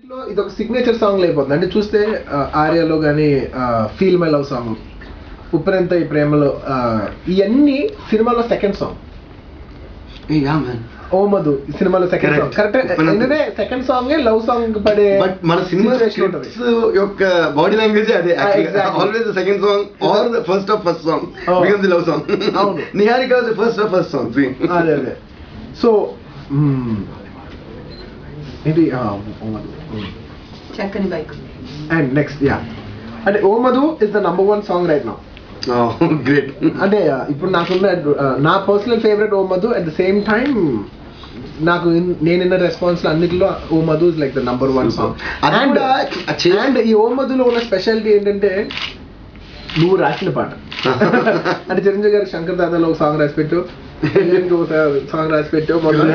లో ఇది ఒక సిగ్నేచర్ సాంగ్ అయిపోతుంది అంటే చూస్తే ఆ, ఆర్యలో కానీ ఫీల్ మై లవ్ సాంగ్ ఉప్పెనంత ఈ ప్రేమలో ఆ, ఇవన్నీ సినిమాలో second song yeah man O Madhu ఈ సినిమాలో సెకండ్ సాంగ్ Correct. కరెక్ట్ ఉప్పెనంత. ఎందుకంటే సెకండ్ సాంగ్ లవ్ సాంగ్ పడే బట్ మన సినిమా situation ఉంటది. స్క్రిప్ట్స్ యొక్క బాడీ లాంగ్వేజ్ అదే exactly. Always the second song are the first of first song Oh. Becomes the love song అవును. Niharika the first of first song అదే అదే so ఏంటి ఆ, ఓ మధు చక్కని బైక్ అండ్ నెక్స్ట్ యా అంటే O Madhu is the number one song right now great అంటే ఆ, ఇప్పుడు నాకున్న ఆ, నా personal favourite O Madhu at the same time నాకు ఇన్- నేను విన్న రెస్పాన్స్ అన్నిటిలో O Madhu is like the number one song అది అండ్ కూడా చే- అండ్ ఈ ఓ మధులో ఉన్న స్పెషాలిటీ ఏంటంటే నువ్వు రాసిన పాట అంటే చిరంజీవి గారు శంకర్ దాదాలో ఒక సాంగ్ రాసి పెట్టు ఎల్లుండికి ఒక సాంగ్ రాసి పెట్టు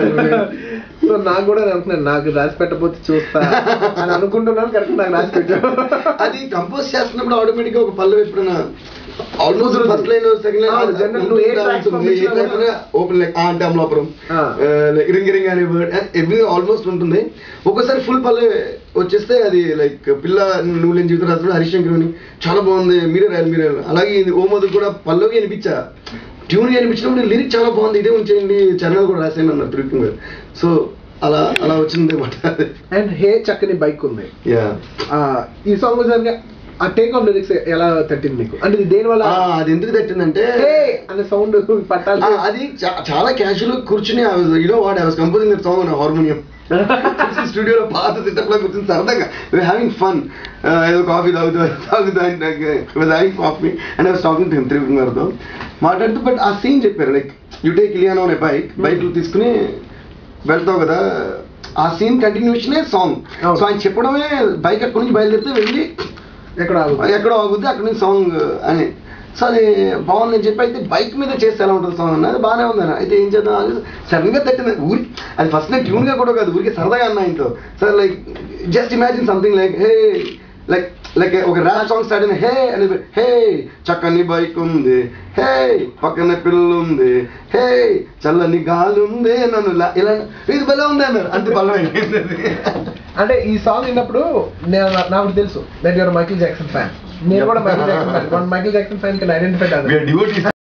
సో నాకు కూడా అనుకున్నాను నాకు రాసి పెట్టకపోతే చూస్తా అని అనుకుంటున్నాను కరెక్ట్ నాకు రాసి పెట్టు అది కంపోజ్ చేస్తున్నప్పుడు ఆటోమేటిక్ గా ఒక పల్లవి ఎప్పుడైనా ఆల్మోస్ట్ కుదురుతుంది. ఫస్ట్ లైన్ సెకండ్ అవును, general నువ్వు ఏ tracks పంపించినా కూడా- ఓపెన్ లైక్ ఆ అంటే అమలాపురం ఆ. రింగ్ రింగ్ అనే వర్డ్ ఎవ్రీ ఆల్మోస్ట్ ఉంటుంది ఒక్కోసారి ఫుల్ పల్లవి వచ్చేస్తే అది లైక్ పిల్ల నువ్వు లేని జీవితం రాత్రుడు హరిశంకర్ అని చాలా బాగుంది మీరే రాయాలి మీరే రాయాలి అలాగే ఇది ఓమదు కూడా పల్లవి అనిపించా ట్యూన్ అనిపించినప్పుడు లిరిక్ చాలా బాగుంది ఇదే ఉంచేయండి చరణాలు కూడా రాసేయండి అన్నారు త్రివిక్రమ్ గారు సో అలా అలా వచ్చింది అనమాట అండ్ హే చక్కని బైక్ ఉంది యా ఆ, ఈ సాంగ్ వచ్చాక ఆ టేక్ ఆఫ్ లిరిక్స్ ఎలా తట్టింది మీకు అంటే ఇది దేని వల్ల అది ఎందుకు తట్టిందంటే హే అనే సౌండ్ పట్టాలి ఆ, అది చా- చాలా క్యాజువల్ కూర్చుని you know what I was composing that song harmonium స్టూడియోలో పాత సెటప్ లో కూర్చుని సరదాగా హ్యావింగ్ ఫన్ ఏదో కాఫీ తాగుతూ తాగుతూ having coffee and I was talking to Trivikram గారితో మాట్లాడుతూ బట్ ఆ సీన్ చెప్పారు లైక్ యూ టేక్ ఇలియానో అనే బైక్ బైక్ తీసుకుని వెళ్తావు కదా ఆ సీన్ కంటిన్యూషనే సాంగ్ అవును. సో ఆయన చెప్పడమే బైక్ అక్కడి నుంచి బయలుదేరితే వెళ్ళి ఎక్కడ ఆగుతుంది? ఎక్కడో ఆగుద్ది అక్కడ నుంచి సాంగ్ అని సో అది బాగుందని చెప్పి అయితే బైక్ మీద చేస్తే ఎలా ఉంటుంది సాంగ్ అన్న అది బాగానే ఉంది అన్న అయితే ఏం చేద్దాం అని సడన్ గా తట్టింది ఊరి అది ఫస్ట్ నేను ట్యూన్ గా కూడా కాదు ఊరికి సరదాగా అన్న ఆయనతో sir like just imagine something like hey like like ఒక ర్యాప్ సాంగ్ స్టార్ట్ అయిన హే అని హే చక్కని బైక్ ఉంది హే పక్కన పిల్లలు ఉంది హే చల్లని గాలి ఉంది నన్ను లా- ఇలా ఇది భలే ఉంది అన్నారు అంతే బలమైంది అంటే ఈ సాంగ్ విన్నప్పుడు నేను నాకు తెలుసు that your Michael Jackson fan నేను కూడా Michael Jackson fan Michael Jackson fan can identify devotees